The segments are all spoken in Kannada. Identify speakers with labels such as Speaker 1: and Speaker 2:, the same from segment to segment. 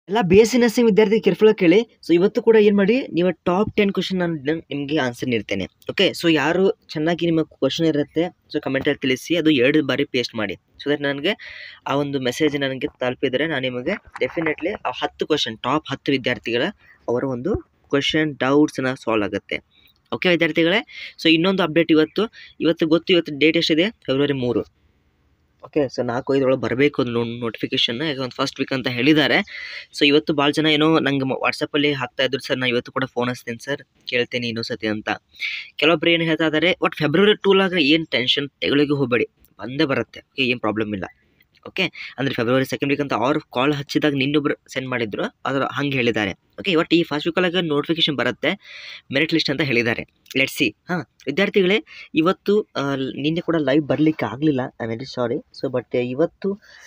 Speaker 1: ಎಲ್ಲ ಬಿ ಎಸ್ ಸಿ ನರ್ಸಿಂಗ್ ವಿದ್ಯಾರ್ಥಿ ಕೇರ್ಫುಲ್ ಆಗಿ ಕೇಳಿ ಸೊ ಇವತ್ತು ಕೂಡ ಏನು ಮಾಡಿ ನೀವು ಟಾಪ್ ಟೆನ್ ಕ್ವಶನ್ ನಾನು ನನ್- ನಿಮಗೆ ಆನ್ಸರ್ ನೀಡ್ತೇನೆ ಓಕೆ ಸೊ ಯಾರು ಚೆನ್ನಾಗಿ ನಿಮ್ಮ ಕ್ವಶನ್ ಇರುತ್ತೆ ಸೊ ಕಮೆಂಟಲ್ಲಿ ತಿಳಿಸಿ ಅದು ಎರಡು ಬಾರಿ ಪೇಸ್ಟ್ ಮಾಡಿ ಸೊ ದಟ್ ನನಗೆ ಆ ಒಂದು ಮೆಸೇಜ್ ನನಗೆ ತಲುಪಿದರೆ ನಾನು ನಿಮಗೆ ಡೆಫಿನೆಟ್ಲಿ ಆ ಹತ್ತು ಕ್ವಶನ್ ಟಾಪ್ ಹತ್ತು ವಿದ್ಯಾರ್ಥಿಗಳ ಅವರ ಒಂದು ಕ್ವಶನ್ ಡೌಟ್ಸ್ನ ಸಾಲ್ವ್ ಆಗುತ್ತೆ ಓಕೆ ವಿದ್ಯಾರ್ಥಿಗಳೇ ಸೊ ಇನ್ನೊಂದು ಅಪ್ಡೇಟ್ ಇವತ್ತು ಇವತ್ತು ಗೊತ್ತು ಇವತ್ತು ಡೇಟ್ ಎಷ್ಟಿದೆ ಫೆಬ್ರವರಿ ಮೂರು ಓಕೆ ಸೊ ನಾಲ್ಕು ಐದರೊಳಗೆ ಬರಬೇಕು ಅದು ನೋಟಿಫಿಕೇಶನ್ ಈಗ ಒಂದು ಫಸ್ಟ್ ವೀಕ್ ಅಂತ ಹೇಳಿದ್ದಾರೆ ಸೊ ಇವತ್ತು ಭಾಳ ಜನ ಏನೋ ನಂಗೆ ವಾಟ್ಸಪ್ಪಲ್ಲಿ ಹಾಕ್ತಾ ಇದ್ರು ಸರ್ ನಾನು ಇವತ್ತು ಕೂಡ ಫೋನ್ ಹಚ್ತೀನಿ ಸರ್ ಕೇಳ್ತೀನಿ ಇನ್ನೊಂದು ಸತಿ ಅಂತ ಕೆಲವೊಬ್ರು ಏನು ಹೇಳ್ತಾ ಇದ್ದಾರೆ ಒಟ್ಟು ಫೆಬ್ರವರಿ ಟೂಲಾಗ ಏನು ಟೆನ್ಷನ್ ತೆಗೊಳಿಗೆ ಹೋಗಬೇಡಿ ಬಂದೇ ಬರುತ್ತೆ ಓಕೆ ಏನು ಪ್ರಾಬ್ಲಮ್ ಇಲ್ಲ ಓಕೆ ಅಂದರೆ ಫೆಬ್ರವರಿ ಸೆಕೆಂಡ್ ವೀಕ್ ಅಂತ ಅವ್ರು ಕಾಲ್ ಹಚ್ಚಿದಾಗ ನಿನ್ನೊಬ್ರು ಸೆಂಡ್ ಮಾಡಿದ್ರು ಅದ್ರ ಹಂಗೆ ಹೇಳಿದ್ದಾರೆ ಓಕೆ ಒಟ್ಟು ಈ ಫಸ್ಟ್ ವೀಕಲ್ಲಾಗ ನೋಟಿಫಿಕೇಶನ್ ಬರುತ್ತೆ ಮೆರಿಟ್ ಲಿಸ್ಟ್ ಅಂತ ಹೇಳಿದ್ದಾರೆ ಲೆಟ್ ಸಿ ಹಾಂ ವಿದ್ಯಾರ್ಥಿಗಳೇ ಇವತ್ತು ಆ, ನಿನ್ನೆ ಕೂಡ ಲೈವ್ ಬರಲಿಕ್ಕೆ ಆಗಲಿಲ್ಲ I very sorry so but ಇವತ್ತು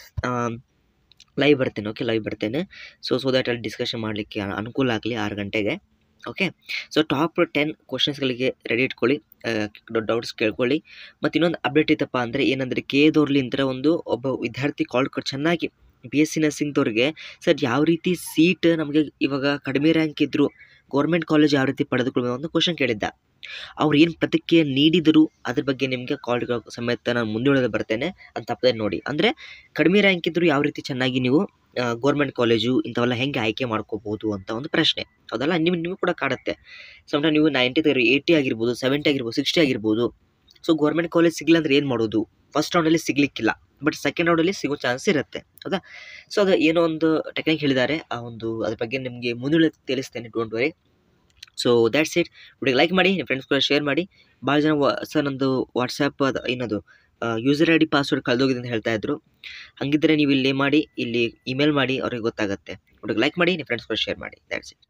Speaker 1: ಲೈವ್ ಬರ್ತೇನೆ ಓಕೆ ಲೈವ್ ಬರ್ತೇನೆ ಸೊ ಸೊ ದ್ಯಾಟ್ ಅಲ್ಲಿ ಡಿಸ್ಕಷನ್ ಮಾಡಲಿಕ್ಕೆ ಅನುಕೂಲ ಆಗಲಿ ಆರು ಗಂಟೆಗೆ ಓಕೆ ಸೊ ಟಾಪ್ ಟೆನ್ ಕ್ವಶನ್ಸ್ಗಳಿಗೆ ರೆಡಿ ಇಟ್ಕೊಳ್ಳಿ ಡೌಟ್ಸ್ ಕೇಳ್ಕೊಳ್ಳಿ ಮತ್ತು ಇನ್ನೊಂದು ಅಪ್ಡೇಟ್ ಐತಪ್ಪ ಅಂದರೆ ಏನಂದರೆ ಕೆ ದೋರ್ಲಿಂದ ಒಂದು ಒಬ್ಬ ವಿದ್ಯಾರ್ಥಿ ಕಾಲ್ ಕೊಟ್ಟು ಚೆನ್ನಾಗಿ ಬಿ ಎಸ್ ಸಿ ನರ್ಸಿಂಗ್ದವ್ರಿಗೆ ಸರ್ ಯಾವ ರೀತಿ ಸೀಟ್ ನಮಗೆ ಇವಾಗ ಕಡಿಮೆ ರ್ಯಾಂಕ್ ಇದ್ದರು ಗೌರ್ಮೆಂಟ್ ಕಾಲೇಜ್ ಯಾವ ರೀತಿ ಪಡೆದುಕೊಳ್ಬೇಕು ಅಂತ ಕ್ವಶನ್ ಕೇಳಿದ್ದ ಅವ್ರು ಏನು ಪ್ರತಿಕ್ರಿಯೆ ನೀಡಿದರು ಅದ್ರ ಬಗ್ಗೆ ನಿಮಗೆ ಕಾಲ್ಗಳ ಸಮೇತ ನಾನು ಮುಂದೆ ಬರ್ತೇನೆ ಅಂತ ತಪ್ಪದೆ ನೋಡಿ ಅಂದರೆ ಕಡಿಮೆ ರ್ಯಾಂಕ್ ಇದ್ದರೂ ಯಾವ ರೀತಿ ಚೆನ್ನಾಗಿ ನೀವು ಗೌರ್ಮೆಂಟ್ ಕಾಲೇಜು ಇಂಥವೆಲ್ಲ ಹೆಂಗೆ ಆಯ್ಕೆ ಮಾಡ್ಕೋಬೋದು ಅಂತ ಒಂದು ಪ್ರಶ್ನೆ ಹೌದಲ್ಲ ನಿಮ್ಗೆ ನಿಮಗೆ ಕೂಡ ಕಾಡುತ್ತೆ ಸಮ್ಟೈಮ್ ನೀವು ನೈಂಟಿ ತೆಗೆದು ಏಯ್ಟಿ ಆಗಿರ್ಬೋದು ಸೆವೆಂಟಿ ಆಗಿರ್ಬೋದು ಸಿಕ್ಸ್ಟಿ ಆಗಿರ್ಬೋದು ಸೊ ಗೌರ್ಮೆಂಟ್ ಕಾಲೇಜ್ ಸಿಗಲಿಲ್ಲ ಅಂದ್ರೆ ಏನು ಮಾಡೋದು ಫಸ್ಟ್ ರೌಂಡಲ್ಲಿ ಸಿಗಲಿಕ್ಕಿಲ್ಲ ಬಟ್ ಸೆಕೆಂಡ್ ರೌಂಡಲ್ಲಿ ಸಿಗೋ ಚಾನ್ಸ್ ಇರುತ್ತೆ ಹೌದಾ ಸೊ ಅದು ಏನೋ ಒಂದು ಟೆಕ್ನಿಕ್ ಹೇಳಿದ್ದಾರೆ ಆ ಒಂದು ಅದ್ರ ಬಗ್ಗೆ ನಿಮಗೆ ಮುಂದೆ ತಿಳಿಸ್ತೇನೆ don't worry so that's it ವಿಡಿಯೋಗೆ ಲೈಕ್ ಮಾಡಿ ನಿಮ್ಮ ಫ್ರೆಂಡ್ಸ್ ಕೂಡ ಶೇರ್ ಮಾಡಿ ಭಾಳ ಜನ ಸರ್ ನಂದು ವಾಟ್ಸಪ್ ಅದು ಏನದು ಯೂಸರ್ ಐ ಡಿ ಪಾಸ್ವರ್ಡ್ ಕಳೆದೋಗಿದೆ ಅಂತ ಹೇಳ್ತಾ ಇದ್ರು ಹಾಗಿದ್ದರೆ ನೀವು ಇಲ್ಲಿ ಮಾಡಿ ಇಲ್ಲಿ ಇಮೇಲ್ ಮಾಡಿ ಅವ್ರಿಗೆ ಗೊತ್ತಾಗುತ್ತೆ ವಿಡಿಯೋಗೆ ಲೈಕ್ ಮಾಡಿ ನಿಮ್ಮ ಫ್ರೆಂಡ್ಸ್ ಕೂಡ ಶೇರ್ ಮಾಡಿ ದ್ಯಾಟ್ಸ್ ಇಟ್